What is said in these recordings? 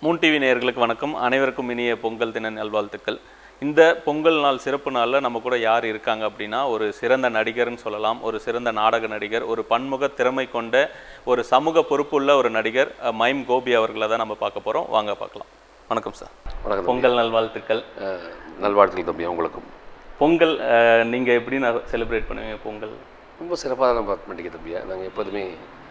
Moon TV நேயர்களுக்கு வணக்கம் அனைவருக்கும் இனிய பொங்கல் தின நல்வாழ்த்துக்கள் இந்த பொங்கல் நாள் சிறப்பு நாளில் நம்ம கூட யார் இருக்காங்க அப்படின்னா ஒரு சிறந்த நடிகர்னு சொல்லலாம் ஒரு சிறந்த நாடக நடிகர் ஒரு பன்முக திறமை கொண்ட ஒரு சமூக பொறுப்புள்ள ஒரு நடிகர் அஹ், மைம் கோபி அவர்களை தான் நம்ம பார்க்க போகிறோம் வாங்க பார்க்கலாம் வணக்கம் சார் வணக்கம் தம்பி. பொங்கல் நல்வாழ்த்துக்கள் அஹ், நல்வாழ்த்துக்கள் தம்பி உங்களுக்கும் பொங்கல் அஹ், நீங்க எப்படி செலிப்ரேட் பண்ணுவீங்க பொங்கல் ரொம்ப சிறப்பாக தான் பார்க்க மாட்டேங்க தம்பியா நாங்கள் எப்போதுமே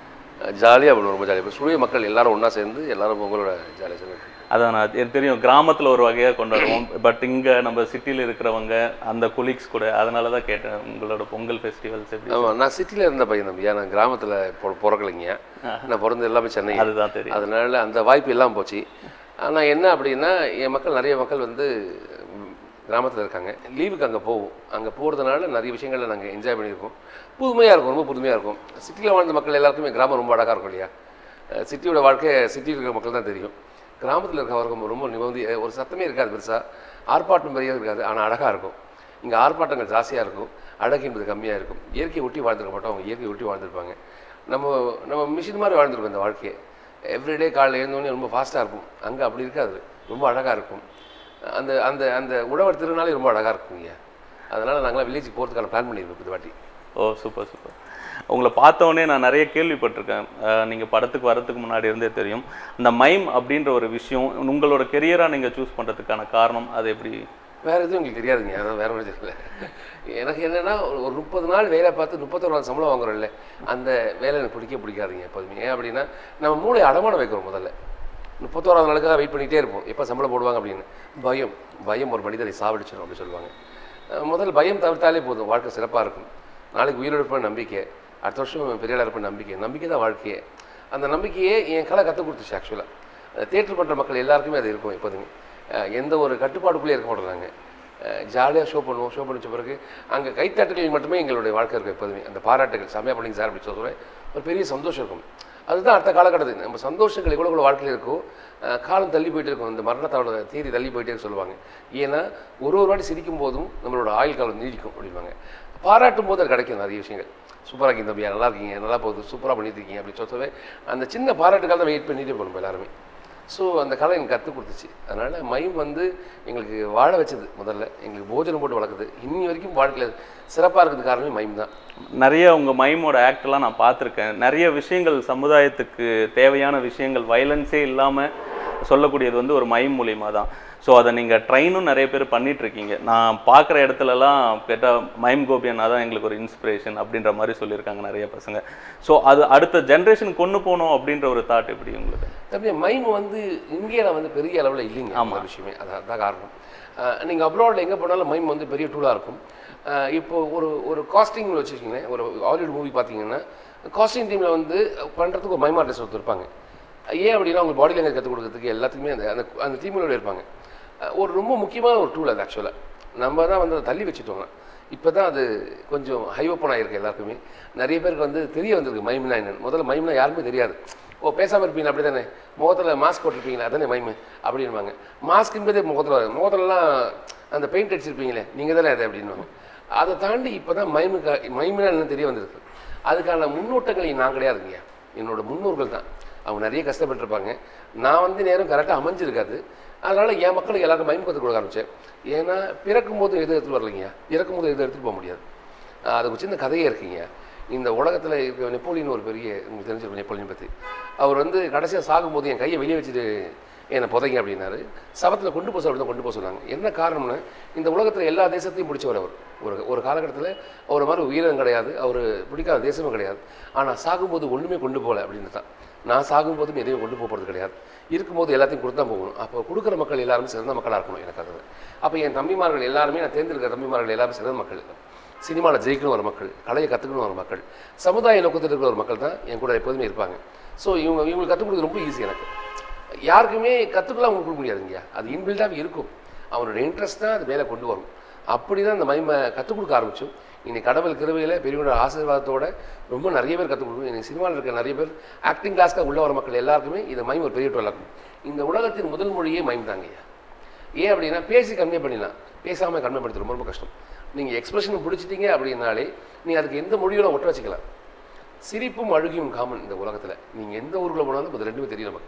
ஜாலியாக பண்ணுவோம் ரொம்ப ஜாலியாக சுழிய மக்கள் எல்லாரும் ஒன்றா சேர்ந்து எல்லாரும் உங்களோட ஜாலியாக சேர்ந்து அதான் நான் எனக்கு தெரியும் கிராமத்துல ஒரு வகையா கொண்டாடுவோம் பட் இங்க நம்ம சிட்டில இருக்கிறவங்க அந்த கொலீக்ஸ் கூட அதனால தான் கேட்டேன் உங்களோட பொங்கல் ஃபெஸ்டிவல்ஸ் எப்படி ஆமாம் நான் சிட்டியில் இருந்த பையன் தம்பியா நான் கிராமத்தில் பொ பிறக்கலைங்க நான் பிறந்து எல்லாமே சென்னை அதுதான் தெரியும் அதனால அந்த வாய்ப்பு எல்லாம் போச்சு ஆனால் என்ன அப்படின்னா என் மக்கள் நிறைய மக்கள் வந்து கிராமத்தில் இருக்காங்க லீவுக்கு அங்கே போவோம் அங்கே போகிறதுனால நிறைய விஷயங்களை நாங்கள் என்ஜாய் பண்ணியிருக்கோம் புதுமையாக இருக்கும் ரொம்ப புதுமையாக இருக்கும் சிட்டியில் வாழ்ந்த மக்கள் எல்லாருக்குமே கிராமம் ரொம்ப அழகாக இருக்கும் இல்லையா சிட்டியோட வாழ்க்கை சிட்டியில் இருக்கிற மக்கள் தான் தெரியும் கிராமத்தில் இருக்கிறவங்க ரொம்ப நிபந்தி ஒரு சத்தமே இருக்காது பெருசாக ஆர்ப்பாட்டம் பெரிய இருக்காது ஆனால் அழகாக இருக்கும் இங்கே ஆர்ப்பாட்டங்கள் ஜாஸ்தியாக இருக்கும் அழகு என்பது கம்மியாக இருக்கும் இயற்கையை ஒட்டி வாழ்ந்துருக்க மாட்டோம் அவங்க இயற்கையை ஒட்டி வாழ்ந்துருப்பாங்க நம்ம நம்ம மிஷின் மாதிரி வாழ்ந்துருக்கோம் இந்த வாழ்க்கையை எவ்ரிடே காலையில் எழுந்தோடனே ரொம்ப ஃபாஸ்ட்டாக இருக்கும் அங்கே அப்படி இருக்காது ரொம்ப அழகாக இருக்கும் அந்த அந்த அந்த உழவர் திருநாளே ரொம்ப அழகாக இருக்குங்க அதனால் நாங்களாம் வில்லேஜுக்கு போகிறதுக்கான பிளான் பண்ணியிருக்கோம் இந்த வாட்டி ஓ சூப்பர் சூப்பர் உங்களை பார்த்த உடனே நான் நிறைய கேள்விப்பட்டிருக்கேன் அஹ், நீங்க படத்துக்கு வரதுக்கு முன்னாடி இருந்தே தெரியும் இந்த மைம் அப்படின்ற ஒரு விஷயம் உங்களோட கெரியரா நீங்க சூஸ் பண்றதுக்கான காரணம் அது எப்படி வேறு எதுவும் எங்களுக்கு தெரியாதுங்க அதான் வேறு ஒன்றும் தெரியல எனக்கு என்னென்னா ஒரு முப்பது நாள் வேலை பார்த்து முப்பத்தொரு நாள் சம்பளம் வாங்குறோம்ல அந்த வேலை எனக்கு பிடிக்க பிடிக்காதுங்க எப்போதுமே ஏன் அப்படின்னா நம்ம மூளை அடமானம் வைக்கிறோம் முதல்ல முப்பத்தோராவது நாளுக்காக வெயிட் பண்ணிகிட்டே இருப்போம் எப்போ சம்பளம் போடுவாங்க அப்படின்னு பயம் பயம் ஒரு மனிதரை சாவடிச்சிடும் அப்படின்னு சொல்லுவாங்க அஹ் முதல்ல பயம் தவிர்த்தாலே போதும் வாழ்க்கை சிறப்பாக இருக்கும் நாளைக்கு உயிரிழப்ப நம்பிக்கை அடுத்த வருஷம் பெரிய இருப்ப நம்பிக்கை நம்பிக்கை தான் வாழ்க்கையே அந்த நம்பிக்கையே என் கலை கற்றுக் கொடுத்துச்சு ஆக்சுவலாக தேட்டர் பண்ணுற மக்கள் எல்லாருக்குமே அது இருக்கும் எப்போதுமே அஹ் எந்த ஒரு கட்டுப்பாடுக்குள்ளே இருக்க மாட்டோம் ஜாலியாக ஷோ பண்ணுவோம் ஷோ பண்ணிச்ச பிறகு அங்கே கைத்தட்டுகள் மட்டுமே எங்களுடைய வாழ்க்கை இருக்கும் எப்போதுமே அந்த பாராட்டுகள் செம்மையாக பண்ணிங்க சார் அப்படி சொல்கிறேன் ஒரு பெரிய சந்தோஷம் இருக்கும் அதுதான் அடுத்த காலகட்டத்தில் நம்ம சந்தோஷங்கள் எவ்வளோ எவ்வளோ வாழ்க்கையில் இருக்கோ அஹ் காலம் தள்ளி போயிட்டே இருக்கும் இந்த மரணத்தோட தேதி தள்ளி போயிட்டே இருக்கு சொல்லுவாங்க ஏன்னா ஒரு ஒரு வாட்டி சிரிக்கும் போதும் நம்மளோட ஆயுள் காலம் நீடிக்கும் அப்படிம்பாங்க பாராட்டும் போது அது கிடைக்கும் நிறைய விஷயங்கள் சூப்பராக இருக்கீங்க தம்பியா நல்லா இருக்கீங்க நல்லா போகுது சூப்பராக பண்ணிட்டு இருக்கீங்க அப்படின்னு சொல்லவே அந்த சின்ன பாராட்டுக்காக தான் வெயிட் பண்ணிட்டே போகணும் எல்லாருமே ஸோ அந்த கலை எனக்கு கற்றுக் கொடுத்துச்சு அதனால் மைம் வந்து எங்களுக்கு வாழ வச்சது முதல்ல எங்களுக்கு போஜனம் போட்டு வளர்க்குது இன்னி வரைக்கும் வாழ்க்கையில் சிறப்பாக இருக்கிறது காரணமே மைம் தான் நிறைய உங்க மைமோட ஆக்ட்லாம் நான் பார்த்துருக்கேன் நிறைய விஷயங்கள் சமுதாயத்துக்கு தேவையான விஷயங்கள் வயலன்ஸே இல்லாம சொல்லக்கூடியது வந்து ஒரு மைம் மூலியமா தான் ஸோ அதை நீங்க ட்ரைனும் நிறைய பேர் பண்ணிட்டு இருக்கீங்க நான் பார்க்குற இடத்துலலாம் கேட்டால் மைம் கோபியன்னா தான் எங்களுக்கு ஒரு இன்ஸ்பிரேஷன் அப்படின்ற மாதிரி சொல்லியிருக்காங்க நிறைய பசங்க ஸோ அது அடுத்த ஜென்ரேஷன் கொண்டு போகணும் அப்படின்ற ஒரு தாட் எப்படி உங்களுக்கு தம்பி மைம் வந்து இந்தியாவில் வந்து பெரிய அளவில் இல்லைங்க ஆமாம் விஷயமே அதான் அதான் காரணம் நீங்கள் அப்ராடில் எங்கே போனாலும் மைம் வந்து பெரிய டூலாக இருக்கும் அஹ் இப்போ ஒரு ஒரு காஸ்டிங் வச்சுருக்கீங்க ஒரு ஹாலிவுட் மூவி பார்த்தீங்கன்னா காஸ்டிங் டீமில் வந்து பண்ணுறதுக்கு ஒரு மைம் ஆர்டிஸ்ட் ஒருத்தர் இருப்பாங்க ஏன் அப்படின்னா அவங்க பாடி லாங்குவேஜ் கற்றுக் கொடுக்கறதுக்கு எல்லாத்துக்குமே அந்த அந்த அந்த டீமில் இருப்பாங்க அஹ் ஒரு ரொம்ப முக்கியமான ஒரு டூல் அது ஆக்சுவலாக நம்ம தான் வந்து அதை தள்ளி வச்சுட்டோங்க இப்போ தான் அது கொஞ்சம் ஹை ஓப்பன் ஆகிருக்கு எல்லாருக்குமே நிறைய பேருக்கு வந்து தெரிய வந்திருக்கு மைம்னா என்னன்னு முதல்ல மைம்னா யாருமே தெரியாது ஓ பேசாமல் இருப்பீங்க அப்படி தானே முகத்தில் மாஸ்க் போட்டிருப்பீங்களா அதானே மைமு அப்படின்வாங்க மாஸ்க் என்பதே முகத்தில் வரும் முகத்துலலாம் அந்த பெயிண்ட் அடிச்சிருப்பீங்களே நீங்கள் தானே அது அப்படின்வாங்க அதை தாண்டி இப்போ தான் மைமுக்கு மைமுனா என்னன்னு தெரிய வந்திருக்கு அதுக்கான முன்னோட்டங்கள் நான் கிடையாதுங்க என்னோட முன்னோர்கள் தான் அவங்க நிறைய கஷ்டப்பட்டிருப்பாங்க நான் வந்து நேரம் கரெக்டாக அமைஞ்சிருக்காது அதனால் என் மக்களுக்கு எல்லாருக்கும் மைம் கற்றுக் கொடுக்க ஆரம்பித்தேன் ஏன்னா பிறக்கும் போது எது எடுத்துகிட்டு வரலைங்க இறக்கும் போது எது எடுத்துகிட்டு போக முடியாது ஆஹ் அதுக்கு சின்ன கதையே இருக்குங்க இந்த உலகத்தில் இருக்க நெப்போலியன் ஒரு பெரிய உங்களுக்கு தெரிஞ்சிருக்கும் நெப்போலியன் பற்றி அவர் வந்து கடைசியாக சாகும்போது என் கையை வெளியே வச்சுட்டு என்னை புதைங்க அப்படின்னாரு சபத்தில் கொண்டு போக சொல்லி கொண்டு போக சொன்னாங்க என்ன காரணம்னா இந்த உலகத்தில் எல்லா தேசத்தையும் பிடிச்சவர் அவர் ஒரு ஒரு காலகட்டத்தில் அவர் மாதிரி உயிரம் கிடையாது அவர் பிடிக்காத தேசமும் கிடையாது ஆனால் சாகும்போது ஒன்றுமே கொண்டு போகல அப்படின்னு தான் நான் சாகும்போதும் எதையும் கொண்டு போக போகிறது கிடையாது இருக்கும்போது எல்லாத்தையும் கொடுத்து தான் போகணும் அப்போ கொடுக்குற மக்கள் எல்லாருமே சிறந்த மக்களாக இருக்கணும் எனக்கு அது அப்போ என் தம்பிமார்கள் எல்லாருமே நான் தேர்ந்தெடுக்கிற தம்பிமார்கள் எல்லாருமே சிறந்த மக்கள் சினிமாவில் ஜெயிக்கணும் ஒரு மக்கள் கலையை கற்றுக்கணும் ஒரு மக்கள் சமுதாய நோக்கத்தில் இருக்கிற ஒரு மக்கள் தான் என் கூட எப்போதுமே இருப்பாங்க ஸோ இவங்க இவங்களுக்கு கற்றுக் கொடுக்குறது ரொம்ப ஈஸி எனக்கு யாருக்குமே கற்றுக்கலாம் அவங்க கொடுக்க முடியாதுங்க அது இன்பில்டாக இருக்கும் அவனோட இன்ட்ரெஸ்ட் தான் அது மேலே கொண்டு வரும் அப்படி தான் இந்த மைமை கற்றுக் கொடுக்க ஆரம்பிச்சோம் இன்னைக்கு கடவுள் கிருபையில் பெரியவங்களோட ஆசீர்வாதத்தோட ரொம்ப நிறைய பேர் கற்றுக் கொடுக்கும் இன்னைக்கு சினிமாவில் இருக்க நிறைய பேர் ஆக்டிங் கிளாஸ்க்காக உள்ள வர மக்கள் எல்லாருக்குமே இந்த மைம் ஒரு பெரிய டோல் இருக்கும் இந்த உலகத்தின் முதல் மொழியே மைம் தாங்கய்யா ஏன் அப்படின்னா பேசி கன்வே பண்ணிடலாம் பேசாமல் கன்வே பண்ணுறது ரொம்ப ரொம்ப கஷ்டம் நீங்கள் எக்ஸ்பிரஷன் பிடிச்சிட்டீங்க அப்படின்னாலே நீங்கள் அதுக்கு எந்த மொழியோட ஒட்ட வச்சுக்கலாம் சிரிப்பும் அழுகியும் காமன் இந்த உலகத்தில் நீங்கள் எந்த ஊருக்குள்ள போனாலும் அது ரெண்டுமே தெரியும் நமக்கு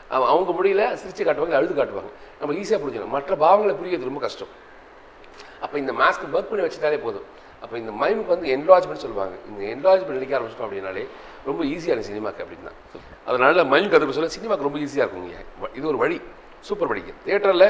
அவ- அவங்க முடியல சிரிச்சு காட்டுவாங்க இல்ல அழுது காட்டுவாங்க நம்ம ஈஸியாக புரிஞ்சிடும் மற்ற பாவங்களை புரியுறது ரொம்ப கஷ்டம் அப்போ இந்த மாஸ்க் ஒர்க் பண்ணி வச்சுட்டாலே போதும் அப்போ இந்த மைமுக்கு வந்து என்லாஜ்மெண்ட் சொல்லுவாங்க இந்த என்லாஜ்மெண்ட் நடிக்க ஆரம்பிச்சிட்டோம் அப்படின்னாலே ரொம்ப ஈஸியாக இருக்கும் சினிமாக்கு அப்படின்னு தான் அதனால மைம் கற்றுக்க சொல்ல சினிமாக்கு ரொம்ப ஈஸியாக இருக்குங்க இது ஒரு வழி சூப்பர் வழிக்கு தேட்டரில்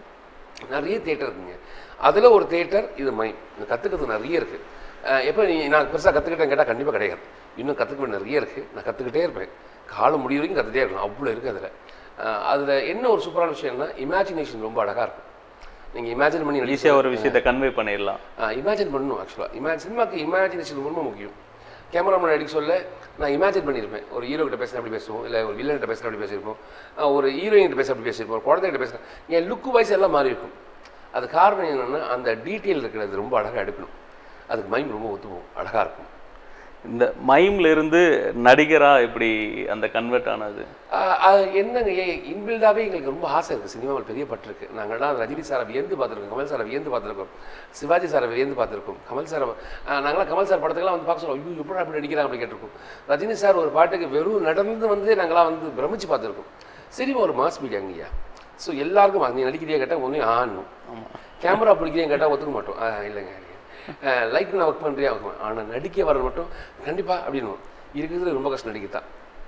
நிறைய தேட்டர் இருக்குங்க அதில் ஒரு தேட்டர் இது மைம் இது கற்றுக்கிறது நிறைய இருக்குது எப்போ நீ நான் பெருசாக கற்றுக்கிட்டேன் கேட்டால் கண்டிப்பாக கிடையாது இன்னும் கற்றுக்க வேண்டிய நிறைய இருக்குது நான் கற்றுக்கிட்டே இருப்பேன் காலம் முடிய வரைக்கும் கற்றுட்டே இருக்கலாம் அவ்வளோ இருக்குது அதில் அதில் என்ன ஒரு சூப்பரான விஷயம்னா இமேஜினேஷன் ரொம்ப அழகாக இருக்கும் நீங்கள் இமேஜின் பண்ணி நடிச்சு- ஈஸியாக ஒரு விஷயத்தை கன்வே பண்ணிடலாம் இமேஜின் பண்ணணும் ஆக்சுவலாக இமே சினிமாக்கு இமேஜினேஷன் ரொம்ப முக்கியம் கேமராமேன் அடிக்க சொல்ல நான் இமேஜின் பண்ணியிருப்பேன் ஒரு ஹீரோ கிட்ட பேசினா அப்படி பேசுவோம் இல்லை ஒரு வில்லன் கிட்ட பேசினா அப்படி பேசியிருப்போம் அஹ் ஒரு ஹீரோயின் கிட்ட பேச அப்படி பேசியிருப்போம் ஒரு குழந்தைகிட்ட பேசினா என் லுக்கு வைஸ் எல்லாம் மாறி இருக்கும் அது காரணம் என்னென்னா அந்த டீட்டெயில் இருக்கிறது ரொம்ப அழகாக எடுக்கணும் அதுக்கு மைண்ட் ரொம்ப ஒத்துவோம் அழகாக இருக்கும் இந்த மைம்ல இருந்து நடிகரா இப்படி அந்த கன்வெர்ட் ஆனது ஆஹ் அது என்னங்க இன்பில்டாகவே எங்களுக்கு ரொம்ப ஆசை இருக்குது சினிமாவில் பெரிய பட்டிருக்கு நாங்கள்லாம் ரஜினி சாரை வியந்து பார்த்துருக்கோம் கமல் சாரை வியந்து பார்த்துருக்கோம் சிவாஜி சாரை வியந்து பார்த்துருக்கோம் கமல் சாரை ஆஹ் நாங்களாம் கமல் சார் படத்துக்கெல்லாம் வந்து பார்க்க சொல்லுவோம் ஐயோ எப்படி அப்படி நடிக்கிறாங்க அப்படி கேட்டிருக்கோம் ரஜினி சார் ஒரு பாட்டுக்கு வெறும் நடந்து வந்து நாங்களாம் வந்து பிரமிச்சு பார்த்துருக்கோம் சினிமா ஒரு மாஸ் மீடியாங்கய்யா ஸோ எல்லாருக்கும் நீ நடிக்கிறியா கேட்டால் ஒன்றும் ஆணும் கேமரா பிடிக்கிறேன் கேட்டால் ஒத்துக்க மாட்டோம் ஆ இல்லைங்க லைட் நான் ஒர்க் பண்ணுறியா ஆனால் நடிக்க வர மட்டும் கண்டிப்பாக அப்படின்னு இருக்கிறதுல ரொம்ப கஷ்டம் நடிக்கத்தான்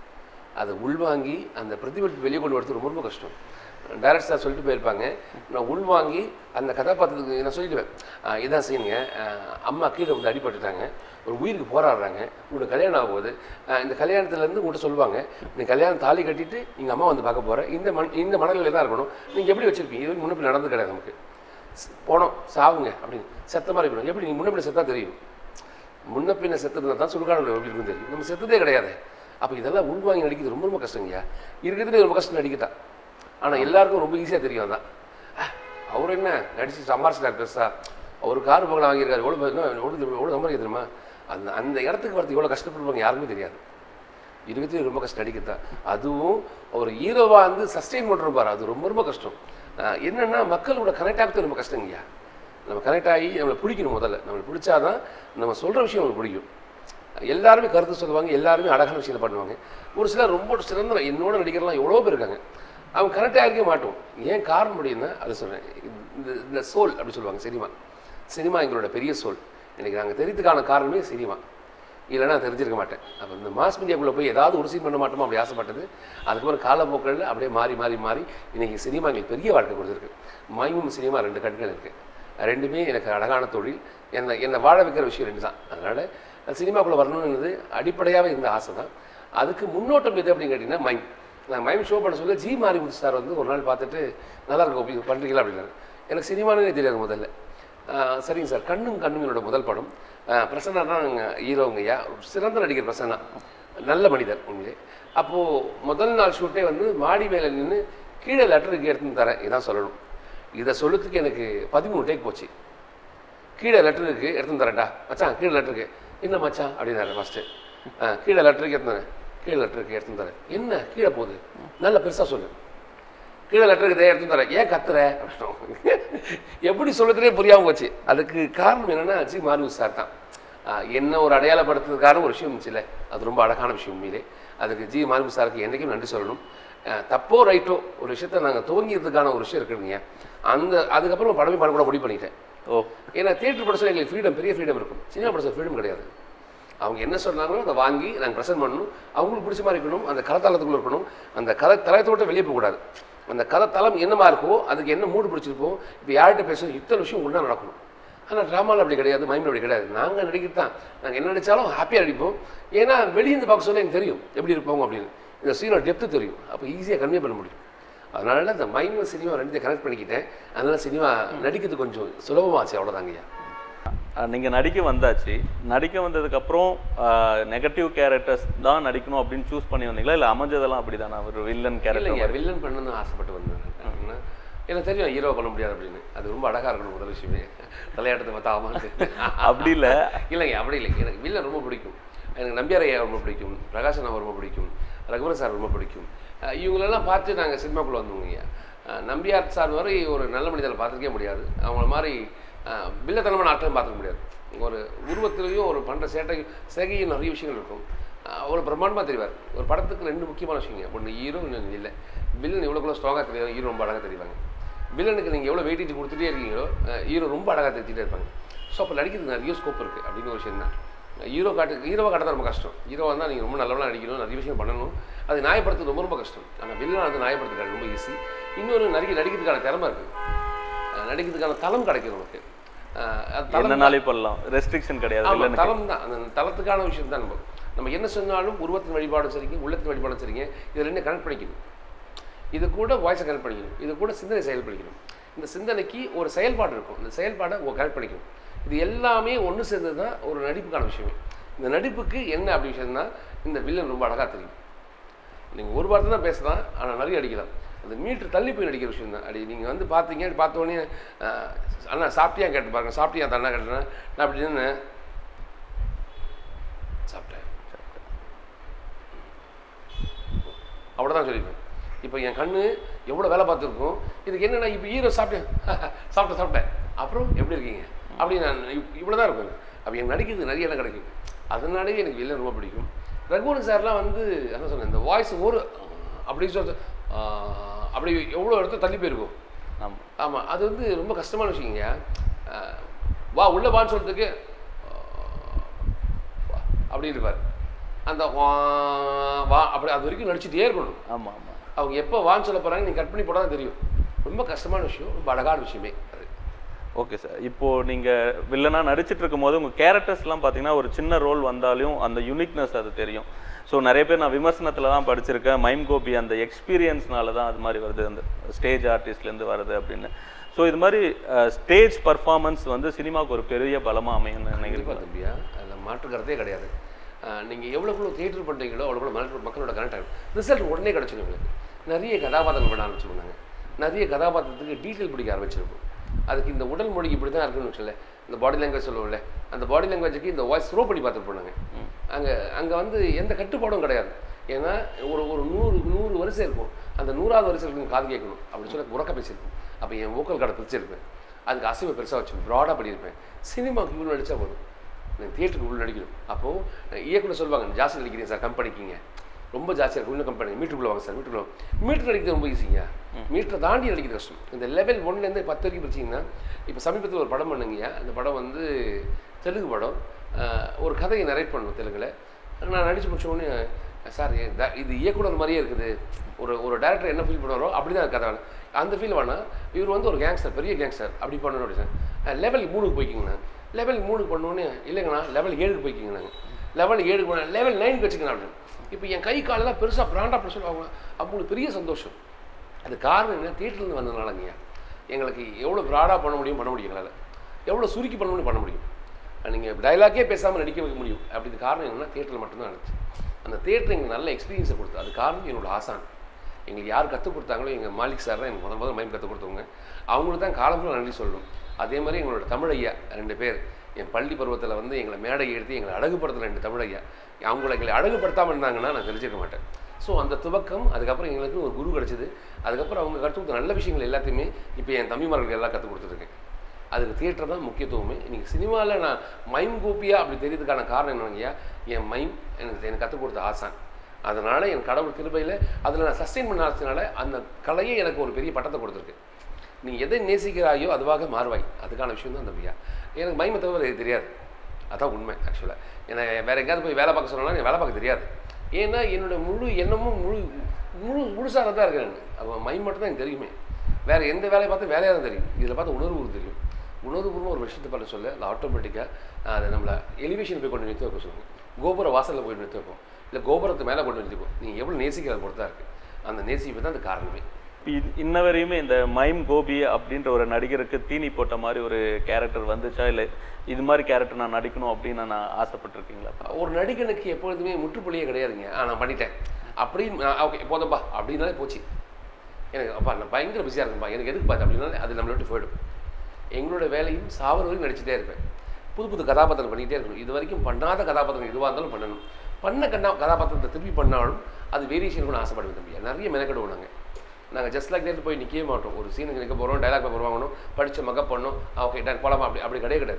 அதை உள்வாங்கி அந்த பிரதிபலிப்பு வெளியே கொண்டு வரது ரொம்ப ரொம்ப கஷ்டம் டைரக்டர் சார் சொல்லிட்டு போயிருப்பாங்க நான் உள்வாங்கி அந்த கதாபாத்திரத்துக்கு நான் சொல்லிடுவேன் "ஆஹ் இதான் செய்யுங்க ஆஹ் அம்மா கீழே வந்து அடிபட்டுட்டாங்க ஒரு உயிருக்கு போராடுறாங்க உங்களோட கல்யாணம் ஆக போகுது ஆஹ் இந்த கல்யாணத்துலேருந்து உங்கள்கிட்ட சொல்லுவாங்க நீ கல்யாணம் தாலி கட்டிட்டு நீங்கள் அம்மா வந்து பார்க்க போகிற இந்த மண் இந்த மனநிலை தான் இருக்கணும் நீங்கள் எப்படி வச்சிருப்பீங்க இது முன்னப்பி நடந்து கிடையாது நமக்கு ஸ்- போனோம் சாவுங்க அப்படின்னு செத்த மாதிரி இருக்கணும் எப்படி நீ முன்னப்பின செத்தா தெரியும் முன்ன பின்ன செத்துருந்தா தான் சுடுகாடு எப்படி இருக்கும் தெரியும் நம்ம செத்ததே கிடையாது அப்போ இதெல்லாம் உள்வாங்கி நடிக்கிறது ரொம்ப ரொம்ப கஷ்டங்கய்யா இருக்கிறதுலே ரொம்ப கஷ்டம் நடிக்கத்தான் ஆனால் எல்லாருக்கும் ரொம்ப ஈஸியாக தெரியும் அதான் அஹ், அவர் என்ன நடிச்சு சம்பாரிச்சிட்டார் பெருசா அவர் கார் பங்களா வாங்கியிருக்காரு எவ்வளோ என்ன எவ்வளோ எவ்வளோ சம்பாதிக்க தெரியுமா அந்த அந்த இடத்துக்கு வரது எவ்வளோ கஷ்டப்படுவாங்க யாருமே தெரியாது இருக்கிறதுலே ரொம்ப கஷ்டம் நடிக்கத்தான் அதுவும் ஒரு ஹீரோவாக வந்து சஸ்டெயின் பண்ணுறோம் பாரு அது ரொம்ப ரொம்ப கஷ்டம் அஹ், என்னன்னா மக்களோட கனெக்ட் ஆகிறது ரொம்ப கஷ்டங்கய்யா நம்ம கனெக்ட் ஆகி நம்மளை பிடிக்கணும் முதல்ல நம்மளை பிடிச்சாதான் நம்ம சொல்கிற விஷயம் அவங்களுக்கு பிடிக்கும் எல்லாருமே கருத்து சொல்லுவாங்க எல்லாருமே அழகான விஷயத்தை பண்ணுவாங்க ஒரு சிலர் ரொம்ப சிறந்த என்னோட நடிகர்லாம் எவ்வளோ பேர் இருக்காங்க அவங்க கரெக்டாக இருக்க மாட்டோம் ஏன் காரணம் அப்படின்னா அதை சொல்கிறேன் இந்த இந்த சோல் அப்படி சொல்லுவாங்க சினிமா சினிமா எங்களோட பெரிய சோல் எனக்கு நாங்கள் தெரிஞ்சதுக்கான காரணமே சினிமா இல்லைன்னா நான் தெரிஞ்சிருக்க மாட்டேன் அப்போ இந்த மாஸ் மீடியாக்குள்ளே போய் ஏதாவது ஒரு சீன் பண்ண மாட்டோமோ அப்படி ஆசைப்பட்டது அதுக்கப்புறம் காலப்போக்கில் அப்படியே மாறி மாறி மாறி இன்னைக்கு சினிமா எங்களுக்கு பெரிய வாழ்க்கை கொடுத்துருக்கு மைமும் சினிமா ரெண்டு கண்கள் இருக்குது ரெண்டுமே எனக்கு அழகான தொழில் என்னை என்னை வாழ வைக்கிற விஷயம் ரெண்டு தான் அதனால் சினிமாக்குள்ளே வரணும்னு அடிப்படையாகவே இருந்த ஆசை தான் அதுக்கு முன்னோட்டம் எது அப்படின்னு கேட்டிங்கன்னா மைம் நான் மைம் ஷோ பண்ண சொல்ல ஜி மாரிமுத்து சார் வந்து ஒரு நாள் பார்த்துட்டு நல்லா இருக்கும் இது பண்ணுறீங்களா அப்படின்னாரு எனக்கு சினிமானே தெரியாது முதல்ல ஆஹ் சரிங்க சார் கண்ணும் கண்ணும் என்னோட முதல் படம் ஆஹ் பிரசன்னா தான் ஹீரோங்க ஐயா ஒரு சிறந்த நடிகர் பிரசன்னா நல்ல மனிதர் உண்மையிலே அப்போது முதல் நாள் ஷூட்டே வந்து மாடி மேலே நின்று கீழே லெட்டருக்கு எடுத்துன்னு தரேன் இதான் சொல்லணும் இதை சொல்லுறதுக்கு எனக்கு பதிமூணு டேக் போச்சு கீழே லெட்டர் இருக்கு எடுத்து தரேன்டா மச்சான் கீழே லெட்டர் இருக்கு என்ன மச்சான் அப்படின்னாரு ஃபஸ்ட்டு கீழே லெட்டர் இருக்கு எடுத்து தரேன் கீழே லெட்டர் இருக்கு எடுத்து தரேன் என்ன கீழே போகுது நல்ல பெருசாக சொல்லு கீழே லெட்டர் இருக்குது எடுத்து தரேன் ஏன் கத்துற அப்படின்னு எப்படி சொல்லுறதுனே புரியாமல் போச்சு அதுக்கு காரணம் என்னன்னா ஜி மார்வு சார் தான் ஆஹ் என்ன ஒரு அடையாளப்படுத்துறதுக்கான ஒரு விஷயம் இருந்துச்சுல்ல அது ரொம்ப அழகான விஷயம் உண்மையிலே அதுக்கு ஜி மார்வு சாருக்கு என்றைக்கும் நன்றி சொல்லணும் ஆஹ் தப்போ ரைட்டோ ஒரு விஷயத்த நாங்கள் துவங்கிறதுக்கான ஒரு விஷயம் இருக்குதுங்க அந்த அதுக்கப்புறம் படமே பண்ண கூட முடிவு பண்ணிட்டேன் ஓ ஏன்னா தியேட்டர் படத்தில் எங்களுக்கு ஃப்ரீடம் பெரிய ஃப்ரீடம் இருக்கும் சினிமா படத்தில் ஃப்ரீடம் கிடையாது அவங்க என்ன சொன்னாங்களோ அதை வாங்கி நாங்கள் ப்ரெசென்ட் பண்ணணும் அவங்களுக்கு பிடிச்ச மாதிரி இருக்கணும் அந்த கதைத்தளத்துக்குள்ள இருக்கணும் அந்த கதை தளத்தோட்ட வெளியே போகக்கூடாது அந்த கதை தளம் என்னமா இருக்கோ அதுக்கு என்ன மூடு பிடிச்சிருப்போம் இப்போ யார்கிட்ட பேசணும் இத்தனை விஷயம் ஒன்றா நடக்கணும் ஆனால் ட்ராமாவில் அப்படி கிடையாது மைமில் அப்படி கிடையாது நாங்கள் நடிக்கிறது தான் நாங்கள் என்ன நடித்தாலும் ஹாப்பியாக நடிப்போம் ஏன்னா வெளியிருந்து பார்க்க சொல்ல எனக்கு தெரியும் எப்படி இருப்போம் அப்படின்னு இந்த சீனோட டெப்த்து தெரியும் அப்போ ஈஸியாக கன்வே பண்ண முடியும் அதனால இந்த மைண்ட் சினிமா ரெண்டுத்தையும் கனெக்ட் பண்ணிக்கிட்டேன் அதனால சினிமா நடிக்கிறது கொஞ்சம் சுலபமாச்சு அவ்வளோதாங்கய்யா அஹ் நீங்க நடிக்க வந்தாச்சு நடிக்க வந்ததுக்கு அப்புறம் நெகட்டிவ் கேரக்டர்ஸ் தான் நடிக்கணும் அப்படின்னு சூஸ் பண்ணி வந்தீங்களா இல்ல அமைஞ்சதெல்லாம் அப்படிதானா ஒரு வில்லன் இல்லைங்க கேரக்டர் வில்லன் பண்ணணும்னு ஆசைப்பட்டு வந்தேன் அப்படின்னா எனக்கு தெரியும் ஹீரோ பண்ண முடியாது அப்படின்னு அது ரொம்ப அழகா இருக்கணும் முதல் விஷயமே தலையாட்டத்தை பார்த்தா ஆமான்னு அப்படி இல்ல இல்லைங்க அப்படி இல்லை எனக்கு வில்லன் ரொம்ப பிடிக்கும் எனக்கு நம்பியார் ஐயா ரொம்ப பிடிக்கும் பிரகாஷ் அண்ணா ரொம்ப பிடிக்கும் ரகுவரன் சார் ரொம்ப பிடிக்கும் அஹ் இவங்களெல்லாம் பார்த்து நாங்கள் சினிமாக்குள்ளே வந்தோங்க ஐயா அஹ் நம்பியார் சார் வரை ஒரு நல்ல மனிதரை பார்த்துருக்கே முடியாது அவங்கள மாதிரி அஹ் வில்லத்தனமான ஆட்களும் பார்த்துக்க முடியாது ஒரு உருவத்திலையும் ஒரு பண்ணுற சேட்டை சேகையும் நிறைய விஷயங்கள் இருக்கும் அவ்வளோ பிரம்மாண்டமாக தெரிவார் ஒரு படத்துக்கு ரெண்டு முக்கியமான விஷயங்க ஒன்று ஹீரோ இன்னொன்று இல்லை வில்லன் எவ்வளோக்குள்ள ஸ்ட்ராங்காக தெரியும் ஹீரோ ரொம்ப அழகாக தெரிவாங்க வில்லனுக்கு நீங்கள் எவ்வளோ வெயிட்டேஜ் கொடுத்துட்டே இருக்கீங்களோ ஹீரோ ரொம்ப அழகாக தெரிஞ்சுட்டே இருப்பாங்க ஸோ அப்போ நடிக்கிறதுக்கு நிறைய ஸ்கோப் இருக்குது அப்படின்னு ஒரு விஷயம் தான் ஹீரோ காட்டு ஹீரோவை காட்ட ரொம்ப கஷ்டம் ஹீரோவாக இருந்தால் நீங்கள் ரொம்ப நல்லவனா நடிக்கணும் நிறைய விஷயம் பண்ணணும் அது நியாயப்படுத்துறது ரொம்ப ரொம்ப கஷ்டம் ஆனால் வில்லனாக வந்து நியாயப்படுத்துறது ரொம்ப ஈஸி இன்னொரு நிறைய நடிக்கிறதுக்கான திறமை இருக்குது நடிக்கிறதுக்கான தளம் கிடைக்கும் நமக்கு அஹ் அது தளம் என்னனாலே பண்ணலாம் ரெஸ்ட்ரிக்ஷன் கிடையாது ஆமா, வில்லனுக்கு தளம் தான் அந்த தளத்துக்கான விஷயம் தான் நம்ம நம்ம என்ன சொன்னாலும் உருவத்தின் வழிபாடும் சரிங்க உள்ளத்தின் வழிபாடும் சரிங்க இது ரெண்டும் கனெக்ட் பண்ணிக்கணும் இது கூட வாய்ஸை கனெக்ட் பண்ணிக்கணும் இது கூட சிந்தனை செயல்படுத்தணும் இந்த சிந்தனைக்கு ஒரு செயல்பாடு இருக்கும் இந்த செயல்பாடை கனெக்ட் பண்ணிக்கணும் இது எல்லாமே ஒன்று சேர்ந்தது தான் ஒரு நடிப்புக்கான விஷயமே இந்த நடிப்புக்கு என்ன அப்படி விஷயம்னா இந்த வில்லன் ரொம்ப அழகாக தெரியும் நீங்கள் ஒரு வார்த்தை தான் பேசலாம் ஆனால் நிறைய அடிக்கலாம் அந்த மீட்டர் தள்ளி போய் நடிக்கிற விஷயம் தான் அப்படி நீங்கள் வந்து பார்த்தீங்க அப்படி பார்த்த உடனே அஹ், அண்ணா சாப்பிட்டியா கேட்டு பாருங்க சாப்பிட்டியா தண்ணா கேட்டேன் நான் அப்படி நின்று சாப்பிட்டேன் அவ்வளோதான் சொல்லிப்பேன் இப்போ என் கண்ணு எவ்வளோ வேலை பார்த்துருக்கும் இதுக்கு என்னன்னா இப்போ ஹீரோ சாப்பிட்டேன் சாப்பிட்டேன் சாப்பிட்டேன் அப்புறம் எப்படி இருக்கீங்க அப்படி நான் இவ்வளோ தான் இருக்கும் அப்போ எனக்கு நடிக்கிறது நிறைய இடம் கிடைக்கும் அதனாலேயே எனக்கு வில்லன் ரொம்ப பிடிக்கும் ரகுவரன் சார்லாம் வந்து என்ன சொன்னேன் இந்த வாய்ஸ் ஒரு அப்படி சொல்ல ஆஹ், அப்படி எவ்வளோ இடத்துல தள்ளி போயிருக்கும் ஆமா ஆமாம் அது வந்து ரொம்ப கஷ்டமான விஷயங்க அஹ், வா உள்ள வான்னு சொல்றதுக்கு அஹ், வா, அப்படி இருப்பார் அந்த வா வா அப்படி அது வரைக்கும் நடிச்சுட்டே இருக்கணும் ஆமா ஆமா அவங்க எப்போ வான்னு சொல்ல போகிறாங்க நீங்கள் கட் பண்ணி போட்டால் தான் தெரியும் ரொம்ப கஷ்டமான விஷயம் ரொம்ப அழகான விஷயமே அது ஓகே சார் இப்போ நீங்க வில்லனா நடிச்சிட்டு இருக்கும்போது உங்க கேரக்டர்ஸ்லாம் பார்த்தீங்கன்னா ஒரு சின்ன ரோல் வந்தாலும் அந்த யுனிக்னஸ் அது தெரியும் ஸோ நிறைய பேர் நான் விமர்சனத்துல தான் படிச்சிருக்கேன் மைம் கோபி அந்த எக்ஸ்பீரியன்ஸ்னால தான் அது மாதிரி வருது அந்த ஸ்டேஜ் ஆர்டிஸ்ட்லேருந்து வருது அப்படின்னு ஸோ இது மாதிரி ஸ்டேஜ் பர்ஃபார்மன்ஸ் வந்து சினிமாவுக்கு ஒரு பெரிய பலமா அமையும்னு நினைக்கிறீங்க கண்டிப்பாக தம்பியா அதில் மாற்றுக்கிறதே கிடையாது நீங்கள் எவ்வளோக்குள்ள தேட்டர் பண்ணுறீங்களோ அவ்வளோக்குள்ள மக்கள் மக்களோட கனெக்ட் ஆகும் ரிசல்ட் உடனே கிடச்சிடும் உங்களுக்கு நிறைய கதாபாத்திரங்கள் பண்ண ஆரம்பிச்சிருந்தாங்க நிறைய கதாபாத்திரத்துக்கு டீட்டெயில் பிடிக்க ஆரம்பிச்சிருக்கும் அதுக்கு இந்த உடல் மொழி இப்படி தான் இருக்குன்னு வச்சுல இந்த பாடி லாங்குவேஜ் சொல்லுவோம்ல அந்த பாடி லாங்குவேஜுக்கு இந்த வாய்ஸ் த்ரோ பண்ணி பார்த்துட்டு போனாங்க அங்கே அங்கே வந்து எந்த கட்டுப்பாடும் கிடையாது ஏன்னா ஒரு ஒரு நூறு நூறு வரிசை இருக்கும் அந்த நூறாவது வரிசை இருக்கும் காது கேட்கணும் அப்படின்னு சொல்லி உறக்க பேசியிருக்கும் அப்போ என் ஓக்கல் கடை பிரிச்சிருப்பேன் அதுக்கு அசைவை பெருசாக வச்சு ப்ராடாக பண்ணியிருப்பேன் சினிமாவுக்கு இவ்வளோ நடிச்சா போதும் எனக்கு தியேட்டருக்கு உள்ள நடிக்கணும் அப்போது இயக்குனர் சொல்லுவாங்க ஜாஸ்தி நடிக்கிறீங்க சார் கம்பெனிக்குங்க ரொம்ப ஜாஸ்தியாக இருக்கும் இன்னும் கம்பெனி மீட்டருக்குள்ள வாங்க சார் மீட்டருக்குள்ள மீட்டர் நடிக்கிறது ரொம்ப ஈஸிங்க மீட்டரை தாண்டி நடிக்கிறது கஷ்டம் இந்த லெவல் ஒன்லேருந்து பத்து வரைக்கும் பிடிச்சிங்கன்னா இப்போ சமீபத்தில் ஒரு படம் பண்ணுங்கய்யா அந்த படம் வந்து தெலுங்கு படம் அஹ், ஒரு கதையை நரேட் பண்ணணும் தெலுங்குல நான் நடிச்சு முடிச்ச உடனே சார் இது த- இது இயக்குனர் மாதிரியே இருக்குது ஒரு ஒரு டேரக்டர் என்ன ஃபீல் பண்ணுவாரோ அப்படி தான் கதை வேணும் அந்த ஃபீல் வேணாம் இவர் வந்து ஒரு கேங்ஸ்டர் பெரிய கேங்ஸ்டர் அப்படி பண்ணணும் அப்படி சார் லெவல் மூணுக்கு போய்க்கிங்கண்ணா லெவல் மூணுக்கு பண்ணோன்னே இல்லைங்கண்ணா லெவல் ஏழுக்கு போய்க்கிங்கண்ணாங்க லெவல் ஏழுக்கு போன லெவல் நைனுக்கு வச்சுக்கணும் அப்படின்னு இப்போ என் கை காலெல்லாம் பெருசாக பிராண்டாக பிரச்சனை அவங்க அவங்களுக்கு பெரிய சந்தோஷம் அது காரணம் என்ன தியேட்டர்லேருந்து வந்ததுனாலங்கய்யா எங்களுக்கு எவ்வளோ ப்ராடாக பண்ண முடியும் பண்ண முடியும் எங்களால் எவ்வளோ சுருக்கி பண்ண முடியும் பண்ண முடியும் நீங்கள் டைலாக்கே பேசாமல் நடிக்க வைக்க முடியும் அப்படி காரணம் என்னன்னா தியேட்டரில் மட்டும்தான் நடந்துச்சு அந்த தியேட்டர் எங்களுக்கு நல்ல எக்ஸ்பீரியன்ஸை கொடுத்து அது காரணம் என்னோட ஆசான் எங்களுக்கு யார் கற்றுக் கொடுத்தாங்களோ எங்கள் மாலிக் சார் தான் எனக்கு முதல் முதல் மைம் கற்றுக் கொடுத்தவங்க அவங்களுக்கு தான் காலம்புல நன்றி சொல்லணும் அதே மாதிரி எங்களோட தமிழ் ஐயா ரெண்டு பேர் என் பள்ளி பருவத்தில் வந்து எங்களை மேடை எடுத்து எங்களை அழகுபடுத்தின ரெண்டு தமிழ் ஐயா அவங்கள எங்களை அழகுபடுத்தாமல் இருந்தாங்கன்னா நான் தெரிஞ்சிருக்க மாட்டேன் ஸோ அந்த துவக்கம் அதுக்கப்புறம் எங்களுக்கு ஒரு குரு கிடச்சிது அதுக்கப்புறம் அவங்க கற்றுக் கொடுத்த நல்ல விஷயங்கள் எல்லாத்தையுமே இப்போ என் தம்பிமார்களுக்கு எல்லாம் கற்றுக் கொடுத்துருக்கேன் அதுக்கு தியேட்டர் தான் முக்கியத்துவமே இன்னைக்கு சினிமாவில் நான் மைம் கோபியா அப்படி தெரியறதுக்கான காரணம் என்னங்கய்யா என் மைம் எனக்கு எனக்கு கற்றுக் கொடுத்த ஆசான் அதனால் என் கடவுள் கிருபையில் அதில் நான் சஸ்டெயின் பண்ண ஆசைனால அந்த கலையே எனக்கு ஒரு பெரிய பட்டத்தை கொடுத்துருக்கு நீ எதை நேசிக்கிறாயோ அதுவாக மாறுவாய் அதுக்கான விஷயம் தான் தம்பியா எனக்கு மைமை தவிர இது தெரியாது அதான் உண்மை ஆக்சுவலாக என்னை வேற எங்கேயாவது போய் வேலை பார்க்க சொன்னாலும் எனக்கு வேலை பார்க்க தெரியாது ஏன்னா என்னோட முழு எண்ணமும் முழு முழு முழுசாக தான் இருக்கேன் அப்போ மை மட்டும் தான் எனக்கு தெரியுமே வேற எந்த வேலையை பார்த்து வேலையாக தான் தெரியும் இதில் பார்த்து உணர்வு தெரியும் உணர்வுபூர்வமாக ஒரு விஷயத்தை பண்ண சொல்ல அது ஆட்டோமேட்டிக்காக அதை நம்மளை எலிவேஷன் போய் கொண்டு நிறுத்தி வைக்க சொல்லுவோம் கோபுர வாசலில் போய் நிறுத்தி வைப்போம் இல்லை கோபுரத்து மேலே கொண்டு நிறுத்திப்போம் நீங்கள் எவ்வளோ நேசிக்கிறத பொறுத்து தான் இருக்குது அந்த நேசிப்பு தான் அந்த காரணமே இ- இன்ன வரையுமே இந்த மைம் கோபி அப்படின்ற ஒரு நடிகருக்கு தீனி போட்ட மாதிரி ஒரு கேரக்டர் வந்துச்சா இல்லை இது மாதிரி கேரக்டர் நான் நடிக்கணும் அப்படின்னு நான் ஆசைப்பட்டிருக்கீங்களா ஒரு நடிகனுக்கு எப்பொழுதுமே முற்றுப்புள்ளியே கிடையாதுங்க ஆ நான் பண்ணிட்டேன் அப்படின்னு ஓகே போதும்பா அப்படின்னாலே போச்சு எனக்கு அப்பா நான் பயங்கர பிஸியாக இருக்கேன்ப்பா எனக்கு எதுக்கு பார்த்து அப்படின்னாலே அது நம்மளை விட்டு போயிடும் எங்களோட வேலையும் சாவர வரைக்கும் நடிச்சுட்டே இருப்பேன் புது புது கதாபாத்திரம் பண்ணிகிட்டே இருக்கணும் இது வரைக்கும் பண்ணாத கதாபாத்திரம் எதுவாக இருந்தாலும் பண்ணணும் பண்ண கண்ணா கதாபாத்திரத்தை திருப்பி பண்ணாலும் அது வேரியேஷன் கூட ஆசைப்படுவேன் தம்பி நிறைய மெனக்கெடுவோம் நாங்கள் நாங்கள் ஜஸ்ட் லைக் தேட் போய் நிற்கவே மாட்டோம் ஒரு சீனுக்கு நிற்க போகிறோம் டைலாக் பேப்பர் வாங்கணும் படித்த மக பண்ணோம் ஓகே டன் போலாமா அப்படி அப்படி கிடையாது கிடையாது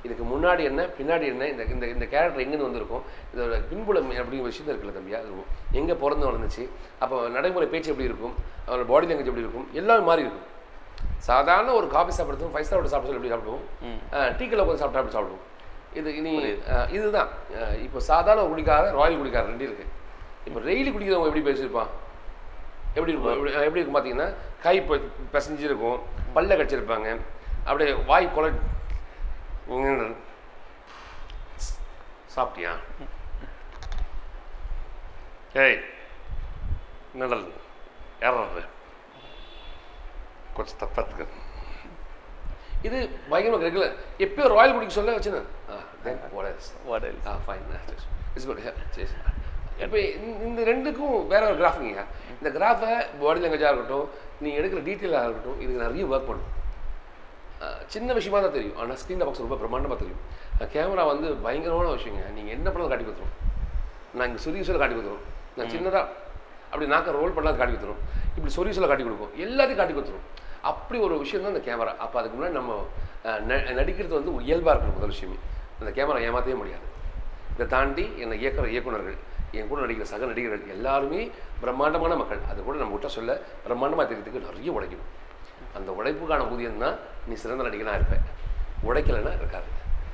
இதுக்கு முன்னாடி என்ன பின்னாடி என்ன இந்த இந்த இந்த கேரக்டர் எங்கேருந்து வந்திருக்கும் இதோட பின்புலம் அப்படிங்கிற விஷயம் இருக்குல்ல தம்பியா அது எங்கே பிறந்து வளர்ந்துச்சு அப்போ நடைமுறை பேச்சு எப்படி இருக்கும் அவரோட பாடி லாங்குவேஜ் எப்படி இருக்கும் எல்லாமே மாறி இருக்கும் சாதாரண ஒரு காஃபி சாப்பிட்றதும் ஃபைவ் ஸ்டார் சாப்பிட்டு எப்படி சாப்பிடுவோம் டீ கல்ல உட்காந்து சாப்பிட்டா எப்படி சாப்பிடுவோம் இது இனி அஹ், இதுதான் அஹ், இப்போ சாதாரண ஒரு குடிக்கார ராயல் குடிக்கார ரெண்டு இருக்கு இப்போ டெய்லி குடிக்கிறவங்க எப்படி பேசியிருப்பான் எப்படி இருக்கும் எப்படி எப்படி இருக்கும் பார்த்தீங்கன்னா கை ப- பிசைஞ்சு இருக்கும் பல்ல கடிச்சிருப்பாங்க அப்படியே வாய் கொலை சாப்பிட்டியா ஏய் நடல் ஏறது கொஞ்சம் தப்பா இருக்கு இது பயங்கரமாக ரெகுலர் எப்பயோ ராயல் குடிக்க சொல்ல வச்சுனேன் ஆ தென் What else? ஆ ஃபைன் இட்ஸ் குட் சரி இப்போ இந்த ரெண்டுக்கும் வேற ஒரு கிராஃபிங்க இந்த கிராஃபை பாடி லாங்குவேஜாக இருக்கட்டும் நீ எடுக்கிற டீட்டெயிலாக இருக்கட்டும் இதுக்கு நிறைய ஒர்க் பண்ணும் அஹ் சின்ன விஷயமா தான் தெரியும் ஆனால் ஸ்க்ரீன் பாக்ஸ் ரொம்ப பிரம்மாண்டமாக தெரியும் கேமரா வந்து பயங்கரமான விஷயங்க நீங்கள் என்ன பண்ணாலும் காட்டி கொடுத்துரும் நான் இங்கே சொரியூஸில் காட்டி கொடுத்துரும் நான் சின்னதாக அப்படி நாக்க ரோல் பண்ணாலும் காட்டி கொடுத்துரும் இப்படி சொரியூஸில் காட்டி கொடுக்கும் எல்லாத்தையும் காட்டி கொடுத்துரும் அப்படி ஒரு விஷயம் தான் இந்த கேமரா அப்போ அதுக்கு முன்னாடி நம்ம அஹ், ந- நடிக்கிறது வந்து ஒரு இயல்பாக இருக்கணும் முதல் விஷயமே அந்த கேமரா ஏமாற்றவே முடியாது இதை தாண்டி என்னை இயக்குற இயக்குனர்கள் என் கூட நடிக்கிற சக நடிகர்கள் எல்லாருமே பிரம்மாண்டமான மக்கள் அது கூட நம்ம விட்ட சொல்ல பிரம்மாண்டமாக தெரியறதுக்கு நிறைய உழைக்கணும் அந்த உழைப்புக்கான ஊதியம் தான் நீ சிறந்த நடிகனாக இருப்ப உழைக்கலைன்னா இருக்காது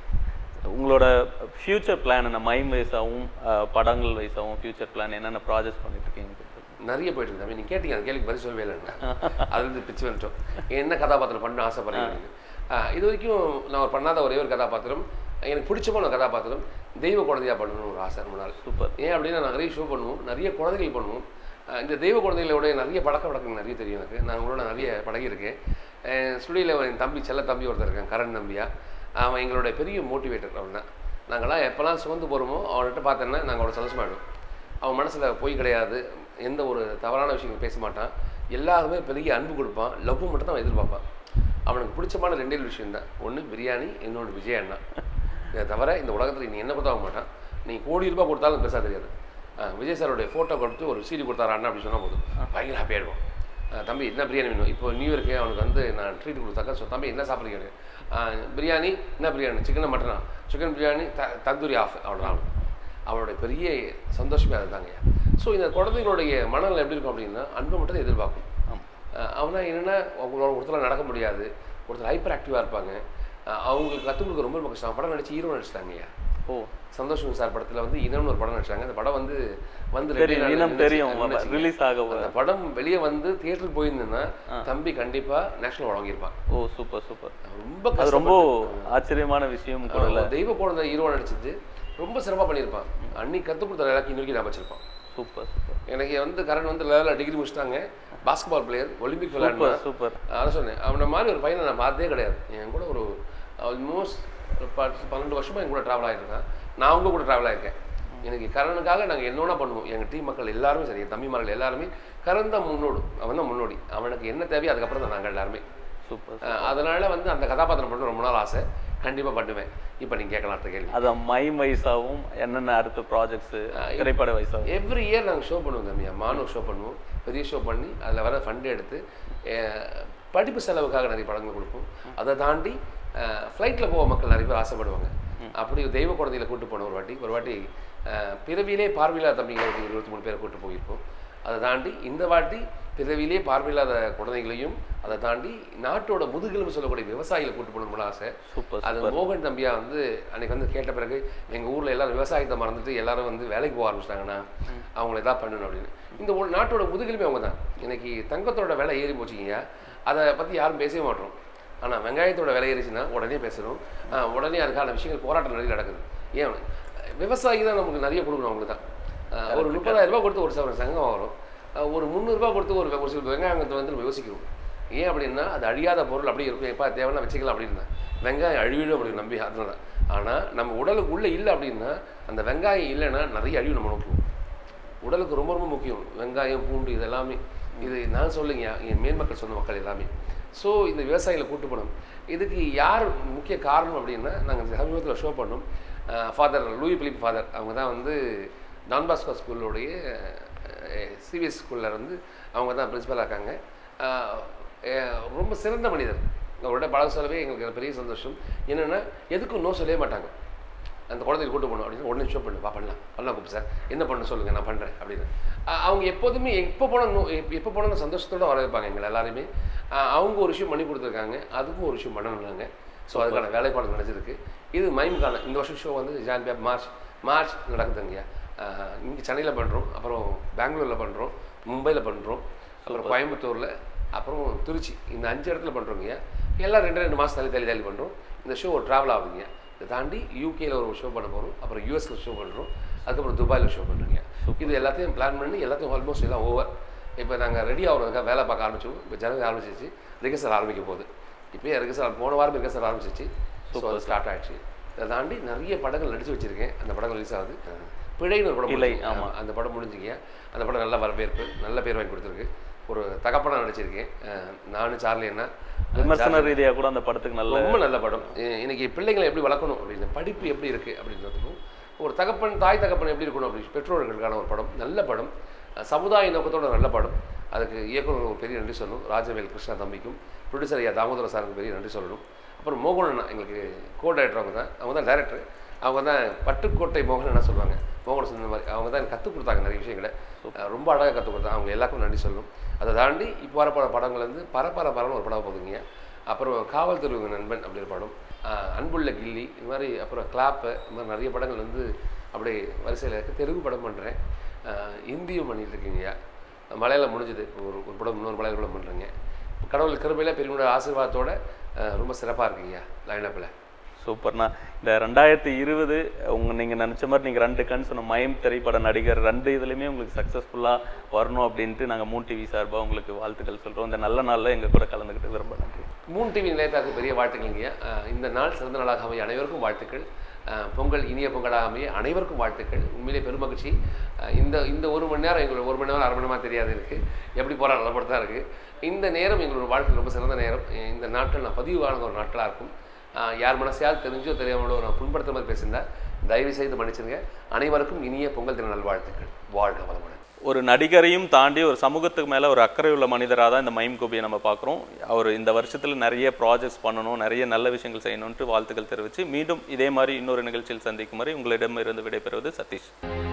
உங்களோட ஃபியூச்சர் பிளான் என்ன மைம் வைஸாகவும் படங்கள் வைஸாகவும் ஃபியூச்சர் பிளான் என்னென்ன ப்ராஜெக்ட் பண்ணிட்டு இருக்கீங்க நிறைய போயிட்டு இருக்கு நீ கேட்டீங்க அந்த கேள்விக்கு பதில் சொல்லவே இல்லை அது வந்து பிச்சு வந்துட்டோம் என்ன கதாபாத்திரம் பண்ண ஆசைப்படுறீங்க ஆஹ் இது வரைக்கும் நான் ஒரு பண்ணாத ஒரே ஒரு கதாபாத்திரம் எனக்கு பிடிச்சமான கதாபாத்திரம் தெய்வ குழந்தையா பண்ணணும்னு ஒரு ஆசை ரொம்ப நாள் சூப்பர் ஏன் அப்படின்னா நான் நிறைய ஷோ பண்ணுவோம் நிறைய குழந்தைகள் பண்ணுவோம் அஹ் இந்த தெய்வ குழந்தைகளோட நிறைய பழக்க வழக்கங்கள் நிறைய தெரியும் எனக்கு நான் உங்களோட நிறைய பழகியிருக்கேன் ஸ்டுடியோவில் என் தம்பி செல்ல தம்பி ஒருத்தர் இருக்கான் கரண் தம்பியா அவன் எங்களுடைய பெரிய மோட்டிவேட்டர் அவன் தான் நாங்களாம் எப்போல்லாம் சுமந்து போகிறோமோ அவன்கிட்ட பார்த்தோன்னா நாங்கள் அவனை சந்தோஷமாயிடும் அவன் மனசில் பொய் கிடையாது எந்த ஒரு தவறான விஷயங்கள் பேச மாட்டான் எல்லாருமே பெரிய அன்பு கொடுப்பான் லவ் மட்டும் தான் அவன் எதிர்பார்ப்பான் அவனுக்கு பிடிச்சமான ரெண்டே விஷயம் தான் ஒன்று பிரியாணி இன்னொன்று விஜய் அண்ணா இதை தவிர இந்த உலகத்தில் நீ என்ன கொடுத்தா வாங்க மாட்டான் நீ கோடி ரூபாய் கொடுத்தாலும் பெருசாக தெரியாது அஹ் விஜய் சாரோடைய ஃபோட்டோ கொடுத்து ஒரு சீடி கொடுத்தாரு அண்ணா அப்படின்னு சொன்னால் போதும் பயங்கர ஹாப்பி ஆகிடுவோம் தம்பி என்ன பிரியாணி வேணும் இப்போ நியூ இயருக்கு அவனுக்கு வந்து நான் ட்ரீட் கொடுத்தாக்கா ஸோ தம்பி என்ன சாப்பிட்றீங்க அஹ் பிரியாணி என்ன பிரியாணி சிக்கன் மட்டனா சிக்கன் பிரியாணி த தந்தூரி ஆஃப் அவ்வளோதான் அவனுக்கு. அவனுடைய பெரிய சந்தோஷமே அதுதாங்க ஸோ இந்த குழந்தைகளுடைய மனநிலை எப்படி இருக்கும் அப்படின்னா அன்பை மட்டும் தான் எதிர்பார்க்கும் அஹ் அவனா என்னென்னா அவங்களோட ஒருத்தர் நடக்க முடியாது ஒருத்தர் ஹைப்பர் ஆக்டிவாக இருப்பாங்க அஹ் அவங்களுக்கு கற்றுக் கொடுக்க ரொம்ப ரொம்ப கஷ்டம் படம் நடிச்சு ஹீரோ நடிச்சிட்டாங்கய்யா ஓ சந்தோஷம் சார் படத்தில் வந்து இனம்னு ஒரு படம் நடிச்சாங்க அந்த படம் வந்து வந்து ரெண்டே தெரியும் நாள்ல இனம் நின்னுச்சு. தெரியும் நின்னுச்சுங்க. ரிலீஸ் ஆக போகுது. அந்த படம் வெளியே வந்து தியேட்டருக்கு போயிருந்தேன்னா தம்பி கண்டிப்பா நேஷனல் வழங்கியிருப்பான் ஓ சூப்பர் சூப்பர் ரொம்ப அது கஷ்டம் ரொம்ப ஆச்சரியமான விஷயம் கூட இல்ல தெய்வ குழந்தை ஹீரோ நடிச்சிட்டு ரொம்ப சிறப்பா பண்ணியிருப்பான் அன்னைக்கு கற்றுக் கொடுத்த எல்லாருக்கும் இன்னைக்கு நான் வச்சிருப்பான் சூப்பர் சூப்பர் எனக்கு வந்து கரண் வந்து லெவலில் டிகிரி முடிச்சிட்டாங்க பாஸ்கெட்பால் பிளேயர் ஒலிம்பிக் விளையாடுனா சூப்பர் சூப்பர் அதான் சொன்னேன் அவனை மாதிரி ஒரு பையனை நான் பார்த்ததே கிடையாது என் கூட ஒரு ஆல்மோஸ்ட் பன்னெண்டு வருஷமா என் கூட ட்ராவல் ஆகிருக்கேன் நான் அவங்க கூட ட்ராவல் ஆயிருக்கேன் எனக்கு கரனுக்காக நாங்கள் என்னோட பண்ணுவோம் எங்கள் டீம் மக்கள் எல்லாருமே சரி என் தம்பிமார்கள் எல்லாருமே கரண் தான் முன்னோடு அவன் தான் முன்னோடி அவனுக்கு என்ன தேவையோ அதுக்கப்புறம் தான் நாங்கள் எல்லாருமே சூப்பர் அஹ் அதனால வந்து அந்த கதாபாத்திரம் பண்ண ரொம்ப நாள் ஆசை கண்டிப்பாக பண்ணுவேன் இப்போ நீங்கள் கேட்கலாம் அடுத்த கேள்வி அதான் மைம் வைஸாகவும் என்னென்ன அடுத்த ப்ராஜெக்ட்ஸ் திரைப்பட வைஸாகவும் எவ்ரி இயர் நாங்கள் ஷோ பண்ணுவோம் தம்பியா மானு ஷோ பண்ணுவோம் பெரிய ஷோ பண்ணி அதில் வர ஃபண்டு எடுத்து அஹ், படிப்பு செலவுக்காக நிறைய படங்கள் கொடுப்போம் அதை தாண்டி ஃப்ளைட்டில் போக மக்கள் நிறைய பேர் ஆசைப்படுவாங்க அப்படி தெய்வ குழந்தையில கூட்டு போனோம் ஒரு வாட்டி ஒரு வாட்டி அஹ், பிறவியிலே பார்வையில்லா தம்பிங்களை ஒரு இருபத்தி மூணு பேரை கூட்டு போயிருப்போம் அதை தாண்டி இந்த வாட்டி பிறவியிலே பார்வையில்லாத குழந்தைகளையும் அதை தாண்டி நாட்டோட முதுகெலும்பு சொல்லக்கூடிய விவசாயிகளை கூட்டு போகணும்னு ஆசை சூப்பர் அது மோகன் தம்பியா வந்து அன்னைக்கு வந்து கேட்ட பிறகு எங்க ஊர்ல எல்லாரும் விவசாயத்தை மறந்துட்டு எல்லாரும் வந்து வேலைக்கு போக ஆரம்பிச்சிட்டாங்கன்னா அவங்கள எதாவது பண்ணணும் அப்படின்னு இந்த ஒரு நாட்டோட முதுகெலுமே அவங்க தான் இன்னைக்கு தங்கத்தோட விலை ஏறி போச்சுங்க அதை பத்தி யாரும் பேசவே மாட்டோம் ஆனா வெங்காயத்தோட விலை ஏறிச்சுன்னா உடனே பேசுறோம் ஆஹ் உடனே அதுக்கான விஷயங்கள் போராட்டம் நிறைய நடக்குது ஏன் விவசாயி தான் நமக்கு நிறைய கொடுக்கணும் அவங்களுக்கு தான் ஆஹ் ஒரு முப்பதாயிரம் ரூபாய் கொடுத்து ஒரு சவரன் சங்கம் வரும் ஆஹ் ஒரு முந்நூறுரூபா கொடுத்து ஒரு ஒரு சில வெங்காயத்தை வந்து நம்ம யோசிக்கிறோம் ஏன் அப்படின்னா அது அழியாத பொருள் அப்படியே இருக்கும் எப்பா தேவைன்னா வச்சுக்கலாம் அப்படின்னா வெங்காயம் அழிவிடும் அப்படி நம்பி அதனால தான் ஆனால் நம்ம உடலுக்கு உள்ளே இல்லை அப்படின்னா அந்த வெங்காயம் இல்லைன்னா நிறைய அழிவு நம்ம நோக்குவோம் உடலுக்கு ரொம்ப ரொம்ப முக்கியம் வெங்காயம் பூண்டு இது எல்லாமே இது நான் சொல்லுங்க என் மேன்மக்கள் சொன்ன மக்கள் எல்லாமே ஸோ இந்த விவசாயிகளை கூட்டு போனோம் இதுக்கு யார் முக்கிய காரணம் அப்படின்னா நாங்கள் சமீபத்தில் ஷோ பண்ணோம் ஃபாதர் லூயி பிலிப் ஃபாதர் அவங்க தான் வந்து டான் பாஸ்கோ ஸ்கூலோடைய சிபிஎஸ் ஸ்கூலில் வந்து அவங்க தான் பிரின்சிபலாக இருக்காங்க ஆஹ் அஹ் ரொம்ப சிறந்த மனிதர் அவரோட பழக சொல்லவே எங்களுக்கு பெரிய சந்தோஷம் என்னென்னா எதுக்கும் நோ சொல்லவே மாட்டாங்க அந்த குழந்தைய கூட்டு போகணும் அப்படின்னு உடனே ஷோ பண்ணு வா பண்ணலாம் பண்ணலாம் கூப்பிட்டு சார் என்ன பண்ண சொல்லுங்கள் நான் பண்ணுறேன் அப்படின்னு அஹ் அவங்க எப்போதுமே எப்போ போனால் எப்போ போனால் சந்தோஷத்தோட வர வைப்பாங்க எங்களை எல்லாருமே அஹ் அவங்க ஒரு விஷயம் பண்ணி கொடுத்துருக்காங்க அதுக்கும் ஒரு விஷயம் பண்ணணும்னாங்க ஸோ அதுக்கான வேலைப்பாடு நடந்திருக்கு இது மைம்கான இந்த வருஷம் ஷோ வந்து ஜான் பேப் மார்ச் மார்ச் நடக்குதுங்கய்யா இங்கே சென்னையில் பண்ணுறோம் அப்புறம் பெங்களூரில் பண்ணுறோம் மும்பையில் பண்ணுறோம் அப்புறம் கோயம்புத்தூரில் அப்புறம் திருச்சி இந்த அஞ்சு இடத்துல பண்ணுறோங்க எல்லாம் ரெண்டு ரெண்டு மாதம் தள்ளி தள்ளி தள்ளி பண்ணுறோம் இந்த ஷோ ட்ராவல் ஆகுதுங்க இதை தாண்டி யூகேல ஒரு ஷோ பண்ண போகிறோம் அப்புறம் யூஎஸ்ல ஷோ பண்ணுறோம் அதுக்கப்புறம் துபாயில் ஷோ பண்ணுறீங்க இது எல்லாத்தையும் பிளான் பண்ணி எல்லாத்தையும் ஆல்மோஸ்ட் எல்லாம் ஓவர் இப்போ நாங்கள் ரெடி ஆகிறதுக்காக வேலை பார்க்க ஆரம்பிச்சோம் இப்போ ஜனவரி ஆரம்பிச்சிச்சு ரிகர்சல் ஆரம்பிக்க போகுது இப்போயே ரிகர்சல் போன வாரம் ரிகர்சல் ஆரம்பிச்சிச்சு ஸோ அது ஸ்டார்ட் ஆயிடுச்சு இதை தாண்டி நிறைய படங்கள் நடிச்சு வச்சிருக்கேன் அந்த படங்கள் ரிலீஸ் ஆகுது பிழைன்னு ஒரு படம் இலை, முடிஞ்சுங்க. ஆமா, அந்த படம் முடிஞ்சுங்க அந்த படம் நல்ல வரவேற்பு நல்ல பேர் வாங்கி கொடுத்துருக்கு ஒரு தகப்பனா நடிச்சிருக்கேன் அஹ் நானும் சார்லி என்ன விமர்சன ரீதியா கூட அந்த படத்துக்கு நல்ல ரொம்ப நல்ல படம் இ- இன்னைக்கு பிள்ளைங்களை எப்படி வளர்க்கணும் அப்படின்னு படிப்பு எப்படி இருக்கு அப்படின்றதுக்கும் ஒரு தகப்பன் தாய் தகப்பன் எப்படி இருக்கணும் அப்படி பெற்றோர்களுக்கான ஒரு படம் நல்ல படம் அஹ் சமுதாய நோக்கத்தோட நல்ல படம் அதுக்கு இயக்குனர் ஒரு பெரிய நன்றி சொல்லணும் ராஜவேல் கிருஷ்ணா தம்பிக்கும் ப்ரொடியூசர் ஐயா தாமோதர சாருக்கு பெரிய நன்றி சொல்லணும் அப்புறம் மோகன் அண்ணா எங்களுக்கு கோ டைரக்டர் அவங்க தான் அவங்க தான் டைரக்டர் அவங்க தான் பட்டுக்கோட்டை மோகன் என்ன சொல்லுவாங்க மோகன் சொன்ன மாதிரி அவங்க தான் எனக்கு கற்றுக் கொடுத்தாங்க நிறைய விஷயங்களை அஹ் ரொம்ப அழகாக கற்றுக் கொடுத்தாங்க அவங்க எல்லாருக்கும் நன்றி சொல்லணும் அதை தாண்டி இப்போ வரப்போகிற படங்கள் வந்து பரபர பரம்னு ஒரு படம் போதுங்க அப்புறம் காவல்துறை நண்பன் அப்படி ஒரு படம் ஆஹ் அன்புள்ள கில்லி இது மாதிரி அப்புறம் கிளாப்பு இது மாதிரி நிறைய படங்கள் வந்து அப்படியே வரிசையில் இருக்குது தெலுங்கு படம் பண்ணுறேன் இந்தியும் பண்ணிட்டு இருக்கீங்க மலையாளம் முடிஞ்சது இப்போ ஒரு ஒரு படம் இன்னொரு மலையாள படம் பண்ணுறேங்க கடவுள் கிருபையில் பெரியவங்களோட ஆசீர்வாதத்தோட ஆஹ் ரொம்ப சிறப்பாக இருக்கீங்க லைனப்பில் சூப்பர்ண்ணா இந்த ரெண்டாயிரத்தி இருபது உங்க நீங்க நினைச்ச மாதிரி நீங்க ரெண்டு கண் சொன்ன மயம் திரைப்பட நடிகர் ரெண்டு இதுலயுமே உங்களுக்கு சக்சஸ்ஃபுல்லா வரணும் அப்படின்ட்டு நாங்க மூன் டிவி சார்பா உங்களுக்கு வாழ்த்துக்கள் சொல்றோம் இந்த நல்ல நாள்ல எங்க கூட கலந்துக்கிட்டு ரொம்ப நன்றி மூன் டிவி நிலையத்தாக்கு பெரிய வாழ்த்துக்கள்ங்க அஹ் இந்த நாள் சிறந்த நாளாக அமைய அனைவருக்கும் வாழ்த்துக்கள் அஹ் பொங்கல் இனிய பொங்கலாக அமைய அனைவருக்கும் வாழ்த்துக்கள் உண்மையிலே பெருமகிழ்ச்சி அஹ் இந்த இந்த ஒரு மணி நேரம் எங்களுக்கு ஒரு மணி நேரம் அரை மணி நேரமா தெரியாது இருக்குது எப்படி போகிற நல்லபடி தான் இருக்குது இந்த நேரம் எங்களோட வாழ்க்கை ரொம்ப சிறந்த நேரம் அஹ் இந்த நாட்கள் நான் பதிவு வாழ்ந்த ஒரு நாட்களாக இருக்கும் அஹ் யார் மனசையால் தெரிஞ்சோ தெரியாமலோ நான் புண்படுத்துற மாதிரி பேசியிருந்தா தயவு செய்து மன்னிச்சிருங்க அனைவருக்கும் இனிய பொங்கல் தின நல்வாழ்த்துக்கள் வாழ்க வளமுடன் ஒரு நடிகரையும் தாண்டி ஒரு சமூகத்துக்கு மேல ஒரு அக்கறை உள்ள மனிதராக தான் இந்த மயம் கோபியை நம்ம பார்க்குறோம் அவர் இந்த வருஷத்துல நிறைய ப்ராஜெக்ட்ஸ் பண்ணணும் நிறைய நல்ல விஷயங்கள் செய்யணும்ட்டு வாழ்த்துக்கள் தெரிவித்து மீண்டும் இதே மாதிரி இன்னொரு நிகழ்ச்சியில் சந்திக்கும் வரை உங்களிடம் இருந்து விடைபெறுவது சதீஷ்